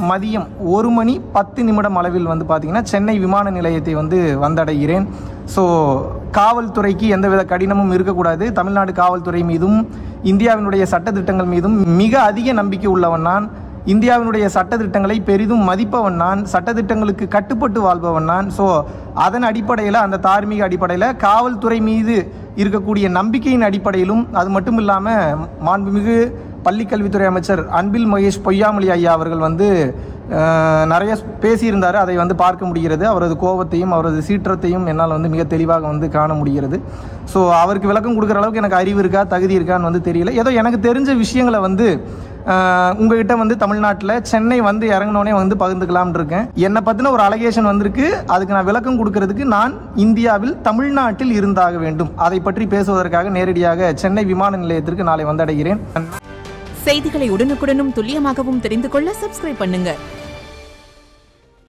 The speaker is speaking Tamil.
மதியம் ஒரு மணி பத்து நிமிடம் அளவில் வந்து பார்த்திங்கன்னா சென்னை விமான நிலையத்தை வந்து வந்தடைகிறேன் ஸோ காவல்துறைக்கு எந்தவித கடினமும் இருக்கக்கூடாது தமிழ்நாடு காவல்துறை மீதும் இந்தியாவினுடைய சட்டத்திட்டங்கள் மீதும் மிக அதிக நம்பிக்கை உள்ளவன் நான் இந்தியாவினுடைய சட்டத்திட்டங்களை பெரிதும் மதிப்பவன் நான் சட்டத்திட்டங்களுக்கு கட்டுப்பட்டு வாழ்பவன் நான் ஸோ அதன் அடிப்படையில் அந்த தார்மீக அடிப்படையில் காவல்துறை மீது இருக்கக்கூடிய நம்பிக்கையின் அடிப்படையிலும் அது மட்டும் இல்லாமல் மாண்புமிகு பள்ளிக்கல்வித்துறை அமைச்சர் அன்பில் மகேஷ் பொய்யாமொழி ஐயா அவர்கள் வந்து அஹ், நிறைய பேசியிருந்தார் அதை வந்து பார்க்க முடிகிறது அவரது கோபத்தையும் அவரது சீற்றத்தையும் என்னால் வந்து மிக தெளிவாக வந்து காண முடிகிறது ஸோ அவருக்கு விளக்கம் கொடுக்குற அளவுக்கு எனக்கு அறிவு இருக்கா தகுதி இருக்கான்னு வந்து தெரியல ஏதோ எனக்கு தெரிஞ்ச விஷயங்களை வந்து ஆஹ் உங்ககிட்ட வந்து தமிழ்நாட்டில் சென்னை வந்து இறங்கினோடனே வந்து பகிர்ந்துக்கலாம்னு இருக்கேன் என்னை பற்றின ஒரு அலகேஷன் வந்திருக்கு அதுக்கு நான் விளக்கம் கொடுக்கறதுக்கு நான் இந்தியாவில் தமிழ்நாட்டில் இருந்தாக வேண்டும் அதை பற்றி பேசுவதற்காக நேரடியாக சென்னை விமான நிலையத்திற்கு நாளை வந்தடைகிறேன் செய்திகளை உடனுக்குடனும் துல்லியமாகவும் தெரிந்து கொள்ள சப்ஸ்கிரைப் பண்ணுங்க